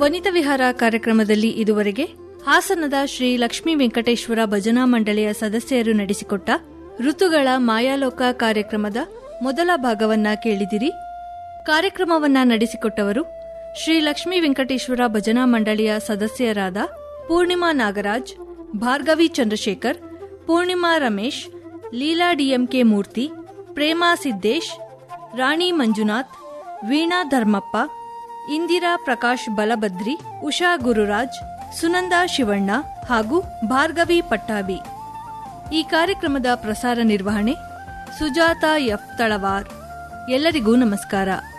ವನಿತಾ ವಿಹಾರ ಕಾರ್ಯಕ್ರಮದಲ್ಲಿ ಇದುವರೆಗೆ ಹಾಸನದ ಶ್ರೀ ಲಕ್ಷ್ಮೀ ವೆಂಕಟೇಶ್ವರ ಭಜನಾ ಮಂಡಳಿಯ ಸದಸ್ಯರು ನಡೆಸಿಕೊಟ್ಟ ಋತುಗಳ ಮಾಯಾಲೋಕ ಕಾರ್ಯಕ್ರಮದ ಮೊದಲ ಭಾಗವನ್ನ ಕೇಳಿದಿರಿ ಕಾರ್ಯಕ್ರಮವನ್ನ ನಡೆಸಿಕೊಟ್ಟವರು ಶ್ರೀ ಲಕ್ಷ್ಮೀ ವೆಂಕಟೇಶ್ವರ ಭಜನಾ ಮಂಡಳಿಯ ಸದಸ್ಯರಾದ ಪೂರ್ಣಿಮಾ ನಾಗರಾಜ್ ಭಾರ್ಗವಿ ಚಂದ್ರಶೇಖರ್ ಪೂರ್ಣಿಮಾ ರಮೇಶ್ ಲೀಲಾ ಡಿಎಂಕೆ ಮೂರ್ತಿ ಪ್ರೇಮಾ ಸಿದ್ದೇಶ್ ರಾಣಿ ಮಂಜುನಾಥ್ ವೀಣಾ ಧರ್ಮಪ್ಪ ಇಂದಿರಾ ಪ್ರಕಾಶ್ ಬಲಭದ್ರಿ ಉಷಾ ಗುರುರಾಜ್ ಸುನಂದಾ ಶಿವಣ್ಣ ಹಾಗೂ ಭಾರ್ಗವಿ ಪಟ್ಟಾಭಿ ಈ ಕಾರ್ಯಕ್ರಮದ ಪ್ರಸಾರ ನಿರ್ವಹಣೆ ಸುಜಾತ ಎಫ್ ತಳವಾರ್ ಎಲ್ಲರಿಗೂ ನಮಸ್ಕಾರ